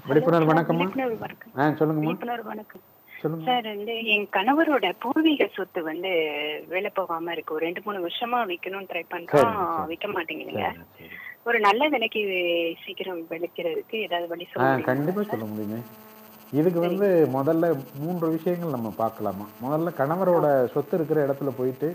விழிப்புணர்வு வணக்கம்மா விழிப்புணர்வு வணக்கம் ஆ சொல்லுங்கம்மா விழிப்புணர்வு வணக்கம் சொல்லுங்க சார் வந்து என் கணவரோட பூர்வீக சொத்து வந்து வெளில போகாம இருக்கு ஒரு ரெண்டு மூணு வருஷமா விக்கணும்னு ட்ரை பண்றோம் சரி, சரி. விக்க மாட்டேங்குதுங்க சரி, சரி. ஒரு நல்ல விலைக்கு சீக்கிரம் விளைக்கிறதுக்கு ஏதாவது வழி ஆ சொல்ல முடியுமா? கண்டிப்பாக சொல்ல முடியுங்க இதுக்கு வந்து முதல்ல மூன்று விஷயங்கள் நம்ம பார்க்கலாமா முதல்ல கணவரோட சொத்து இருக்கிற இடத்துல போயிட்டு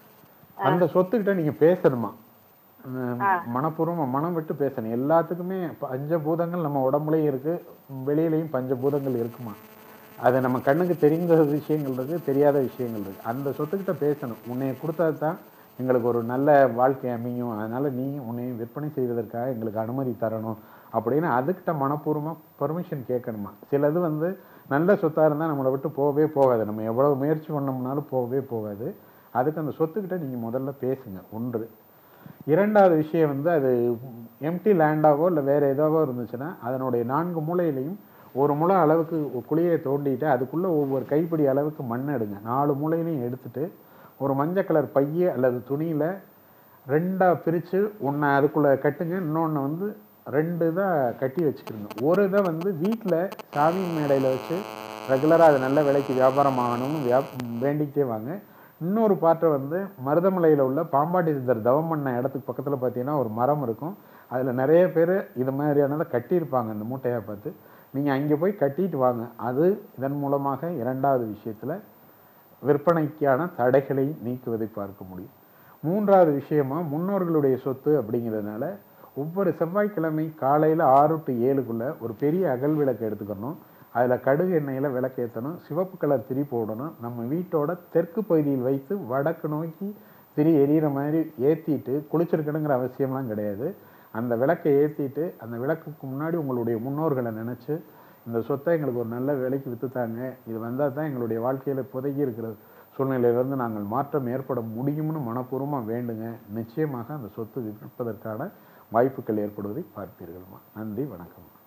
அந்த சொத்துக்கிட்ட நீங்க பேசணுமா உம், மனப்பூர்வமா மனம் விட்டு பேசணும் எல்லாத்துக்குமே பஞ்சபூதங்கள் நம்ம உடம்புலயும் இருக்கு வெளியிலயும் பஞ்சபூதங்கள் இருக்குமா அது நம்ம கண்ணுக்கு தெரிந்த விஷயங்கள் இருக்கு தெரியாத விஷயங்கள் இருக்கு அந்த சொத்துக்கிட்ட பேசணும் உன்னைய கொடுத்தா தான் எங்களுக்கு ஒரு நல்ல வாழ்க்கை அமையும் அதனால நீ உன்னை விற்பனை செய்வதற்காக எங்களுக்கு அனுமதி தரணும் அப்படின்னு அதுக்கிட்ட மனப்பூர்வமா பர்மிஷன் கேட்கணுமா சிலது வந்து நல்ல சொத்தா இருந்தா நம்மளை விட்டு போகவே போகாது நம்ம எவ்வளவு முயற்சி பண்ணோம்னாலும் போகவே போகாது அதுக்கு அந்த சொத்துக்கிட்ட நீங்க முதல்ல பேசுங்க ஒன்று இரண்டாவது விஷயம் வந்து அது எம்டி லேண்டாவோ இல்லை வேற ஏதாவோ இருந்துச்சுன்னா அதனுடைய நான்கு மூலையிலையும் ஒரு முளை அளவுக்கு ஒரு குழியை தோண்டிட்டு அதுக்குள்ள ஒவ்வொரு கைப்பிடி அளவுக்கு மண் எடுங்க நாலு மூலையிலையும் எடுத்துட்டு ஒரு மஞ்சள் கலர் பைய அல்லது துணியில ரெண்டா பிரிச்சு ஒன்றை அதுக்குள்ள கட்டுங்க இன்னொன்று வந்து ரெண்டு இதாக கட்டி வச்சுக்கிடுங்க ஒரு இதை வந்து வீட்டில் சாமி மேடையில் வச்சு ரெகுலராக அது நல்ல விலைக்கு வியாபாரம் ஆகணும்னு வியா வேண்டிக்கிட்டே வாங்க இன்னொரு பாட்டை வந்து மருதமலையில் உள்ள பாம்பாட்டி சித்தர் தவம் பண்ண இடத்துக்கு பக்கத்தில் பார்த்தீங்கன்னா ஒரு மரம் இருக்கும் அதில் நிறைய பேர் இது மாதிரியானதை கட்டியிருப்பாங்க இந்த மூட்டையை பார்த்து நீங்கள் அங்கே போய் கட்டிட்டு வாங்க அது இதன் மூலமாக இரண்டாவது விஷயத்தில் விற்பனைக்கான தடைகளை நீக்குவதை பார்க்க முடியும் மூன்றாவது விஷயமா முன்னோர்களுடைய சொத்து அப்படிங்கிறதுனால ஒவ்வொரு செவ்வாய்க்கிழமை காலையில் ஆறு டு ஏழுக்குள்ள ஒரு பெரிய அகல் விளக்கு எடுத்துக்கணும் அதில் கடுகு எண்ணெயில் விளக்கேற்றணும் சிவப்பு கலர் திரி போடணும் நம்ம வீட்டோட தெற்கு பகுதியில் வைத்து வடக்கு நோக்கி திரி எரியிற மாதிரி ஏற்றிட்டு குளிச்சிருக்கணுங்கிற அவசியம்லாம் கிடையாது அந்த விளக்கை ஏற்றிட்டு அந்த விளக்குக்கு முன்னாடி உங்களுடைய முன்னோர்களை நினச்சி இந்த சொத்தை எங்களுக்கு ஒரு நல்ல விலைக்கு விற்றுத்தாங்க இது வந்தால் தான் எங்களுடைய வாழ்க்கையில் புதகி இருக்கிற சூழ்நிலையிலிருந்து நாங்கள் மாற்றம் ஏற்பட முடியும்னு மனப்பூர்வமாக வேண்டுங்க நிச்சயமாக அந்த சொத்து விற்பதற்கான வாய்ப்புகள் ஏற்படுவதை பார்ப்பீர்கள்மா நன்றி வணக்கம்